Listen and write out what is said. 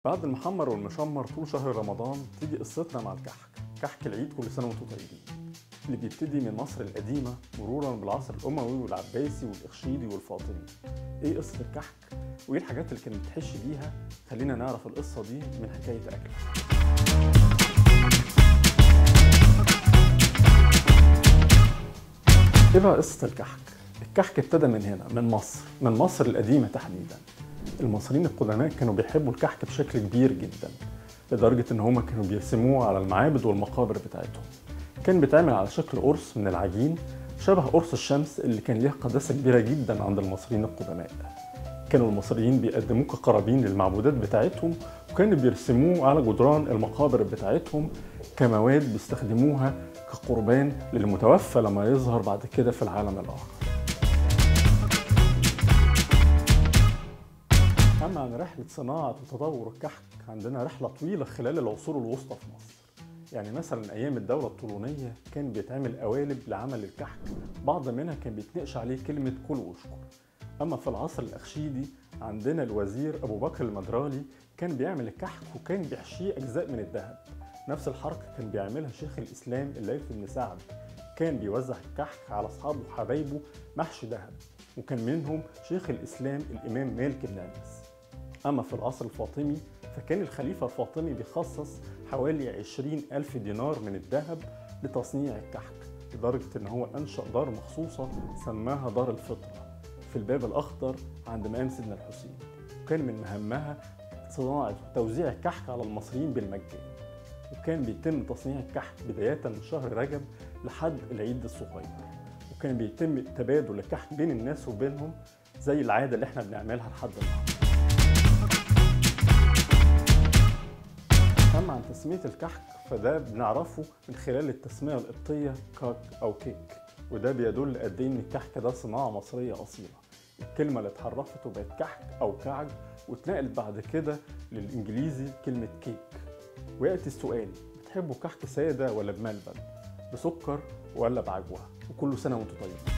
بعد المحمر والمشمر طول شهر رمضان تيجي قصتنا مع الكحك كحك العيد كل سنة وانتم طيبين اللي بيبتدي من مصر القديمة مرورا بالعصر الأموي والعباسي والإخشيدي والفاطمي إيه قصة الكحك؟ وإيه الحاجات اللي كانت بتحش بيها؟ خلينا نعرف القصة دي من حكاية أكل إيه بقى قصة الكحك؟ الكحك ابتدى من هنا من مصر من مصر القديمة تحديدا المصريين القدماء كانوا بيحبوا الكحك بشكل كبير جدا لدرجة إن هما كانوا بيرسموه على المعابد والمقابر بتاعتهم كان بيتعمل على شكل قرص من العجين شبه قرص الشمس اللي كان ليه قداسة كبيرة جدا عند المصريين القدماء كانوا المصريين بيقدموه كقرابين للمعبودات بتاعتهم وكانوا بيرسموه على جدران المقابر بتاعتهم كمواد بيستخدموها كقربان للمتوفى لما يظهر بعد كده في العالم الآخر أما عن رحلة صناعة وتطور الكحك عندنا رحلة طويلة خلال العصور الوسطى في مصر يعني مثلا أيام الدولة الطولونية كان بيتعمل قوالب لعمل الكحك بعض منها كان بيتنقش عليه كلمة كل واشكر أما في العصر الأخشيدي عندنا الوزير أبو بكر المدرالي كان بيعمل الكحك وكان بيحشيه أجزاء من الذهب نفس الحركة كان بيعملها شيخ الإسلام الليث بن سعد كان بيوزع الكحك على أصحابه وحبايبه محشي ذهب وكان منهم شيخ الإسلام الإمام مالك بن أنس أما في العصر الفاطمي فكان الخليفة الفاطمي بيخصص حوالي 20 ألف دينار من الذهب لتصنيع الكحك لدرجة إن هو أنشأ دار مخصوصة سماها دار الفطرة في الباب الأخضر عند مقام سيدنا الحسين وكان من مهمها صناعة وتوزيع الكحك على المصريين بالمجان وكان بيتم تصنيع الكحك بداية من شهر رجب لحد العيد الصغير وكان بيتم تبادل الكحك بين الناس وبينهم زي العادة اللي احنا بنعملها لحد النهارده أما عن تسمية الكحك فده بنعرفه من خلال التسمية القبطية كاك أو كيك وده بيدل قد إيه إن الكحك ده صناعة مصرية أصيلة الكلمة اللي اتحرفت وبقت كحك أو كعك واتنقلت بعد كده للإنجليزي كلمة كيك ويأتي السؤال بتحبوا كحك سادة ولا بملبن بسكر ولا بعجوة وكل سنة وانتم طيبين